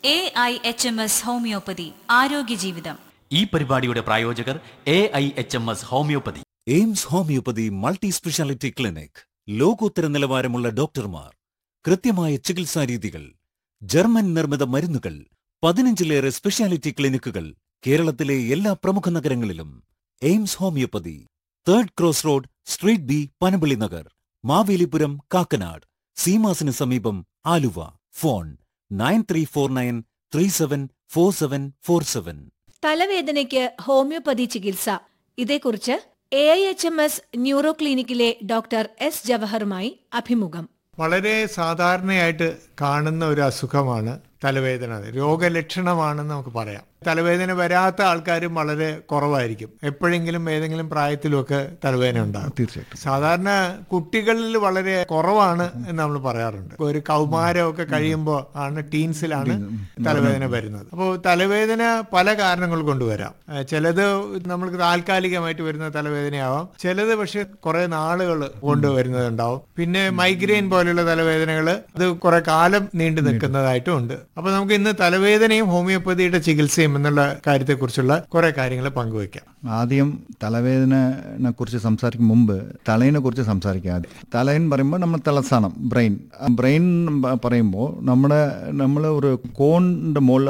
A I H M S homoeopathy ആരോഗ്യ ജീവിതം ഈ പരിപാടിയുടെ പ്രായോജകർ A I H M S homoeopathy aims homoeopathy multi speciality clinic ലോകോത്തര നിലവാരമുള്ള ഡോക്ടർമാർ കൃത്യമായ ചികിത്സാ രീതികൾ ജർമ്മൻ നിർമ്മിത മരുന്നുകൾ പതിനഞ്ചിലേറെ സ്പെഷ്യാലിറ്റി ക്ലിനിക്കുകൾ കേരളത്തിലെ എല്ലാ പ്രമുഖ നഗരങ്ങളിലും aims homoeopathy third cross road street B Panampilly Nagar Mavelipuram Kakkanad സീമാസിന് സമീപം Aluva phone nine three four nine three seven four seven four seven തലവേദനയ്ക്ക് ഹോമിയോപ്പതി ചികിത്സ ഇതേക്കുറിച്ച് A I H M S neuro ക്ലിനിക്കിലെ ഡോക്ടർ എസ് ജവഹറുമായി അഭിമുഖം വളരെ സാധാരണയായിട്ട് കാണുന്ന ഒരു അസുഖമാണ് തലവേദന രോഗലക്ഷണമാണെന്ന് നമുക്ക് പറയാം തലവേദന വരാത്ത ആൾക്കാരും വളരെ കുറവായിരിക്കും എപ്പോഴെങ്കിലും ഏതെങ്കിലും പ്രായത്തിലുമൊക്കെ തലവേദന ഉണ്ടാകും തീർച്ചയായിട്ടും സാധാരണ കുട്ടികളിൽ വളരെ കുറവാണ് എന്ന് നമ്മൾ പറയാറുണ്ട് ഒരു കൗമാരമൊക്കെ കഴിയുമ്പോൾ ആണ് ടീൻസിലാണ് തലവേദന വരുന്നത് അപ്പോൾ തലവേദന പല കാരണങ്ങൾ കൊണ്ട് വരാം ആ, ചിലത് നമ്മൾക്ക് താൽക്കാലികമായിട്ട് വരുന്ന തലവേദനയാവാം ചിലത് പക്ഷെ കുറെ നാളുകൾ കൊണ്ട് വരുന്നതുണ്ടാവും പിന്നെ മൈഗ്രെയിൻ പോലെയുള്ള തലവേദനകൾ അത് കുറെ കാലം നീണ്ടു നിൽക്കുന്നതായിട്ടും ഉണ്ട് അപ്പൊ നമുക്ക് ഇന്ന് തലവേദനയും ഹോമിയോപ്പതിയുടെ ചികിത്സയും എന്നുള്ള കാര്യത്തെക്കുറിച്ചുള്ള കുറെ കാര്യങ്ങൾ പങ്കുവയ്ക്കാം ആദ്യം തലവേദനനെ കുറിച്ച് സംസാരിക്കും മുമ്പ് തലയിനെ കുറിച്ച് സംസാരിക്കാം ആദ്യം തലയെന്ന് പറയുമ്പോൾ നമ്മൾ തലസ്ഥാനം ബ്രെയിൻ ബ്രെയിൻ പറയുമ്പോൾ നമ്മുടെ നമ്മൾ ഒരു കോണിൻ്റെ മുകളിൽ